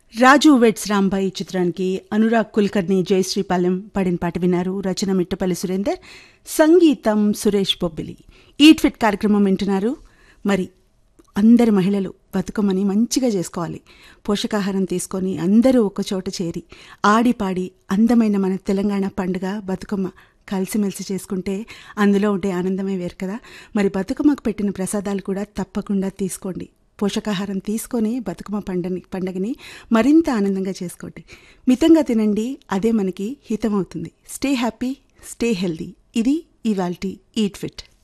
రాజు vets Rambai చిత్రానికి అనురాగ్ కుల్కర్ని జయశ్రీపాలెం పాడిన పాట విన్నారు రచన మిట్టపల్లి సురేందర్ సంగీతం సురేష్ బొబ్బిలి ఈట్ ఫిట్ కార్యక్రమం వింటున్నారు మరి అందరి మహిళలు బతుకమ్మని మంచిగా చేసుకోవాలి పోషకాహారం తీసుకొని అందరూ ఒక చోట చేరి ఆడి పాడి అందమైన మన తెలంగాణ పండుగ బతుకమ్మ కలిసిమెలిసి చేసుకుంటే అందులో ఉండే ఆనందమే వేరు కదా మరి బతుకమ్మకు పెట్టిన ప్రసాదాలు కూడా తప్పకుండా తీసుకోండి పోషకాహారం తీసుకొని బతుకమ్మ పండని పండగని మరింత ఆనందంగా చేసుకోండి మితంగా తినండి అదే మనకి హితమవుతుంది స్టే హ్యాపీ స్టే హెల్దీ ఇది ఇవాల్టి ఈట్ ఫిట్